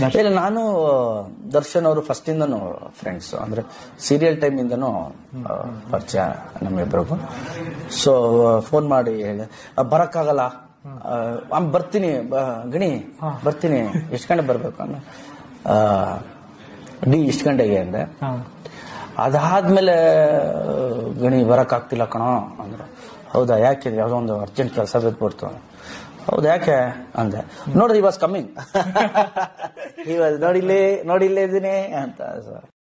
ಇಲ್ಲ ನಾನು ದರ್ಶನ್ ಅವರು ಫಸ್ಟ್ ಇಂದನು ಫ್ರೆಂಡ್ಸ್ ಅಂದ್ರೆ ಸೀರಿಯಲ್ ಟೈಮ್ ಇಂದನು ಆ, ಪರಿಚಯ ನಮ್ಮಿಬ್ರಿಗೂ ಸೊ ಫೋನ್ ಮಾಡಿ ಹೇಳಿ "ಆ, ಬರಕ್ಕಾಗಲ್ಲ ಆ, ಅಮ್ ಬರ್ತೀನಿ ಬ- ಗಣಿ ಬರ್ತೀನಿ ಎಷ್ಟು ಗಂಟೆ ಬರ್ಬೇಕು ಅನ್ನೋ ಆ, ಡಿ ಇಷ್ಟು ಗಂಟೆಗೆ ಅಂದೆ ಹಾ. ಅದಾದ್ಮೇಲೆ ಗಣಿ ಬರಕ್ ಆಗ್ತಿಲ್ಲ ಕಣೋ ಅಂದ್ರು ಹೌದಾ ಯಾಕೆ ಯಾವ್ದೋ ಒಂದು ಅರ್ಜೆಂಟ್ ಕೆಲಸ ಬಿಟ್ಬಿಡ್ತು ಹೌದಾ ಯಾಕೆ ಅಂದೆ ನೋಡ್ರಿ he was coming he was ನೋಡಿಲ್ಲೇ ನೋಡಿಲ್ಲೇ ಇದೀನಿ ಅಂತ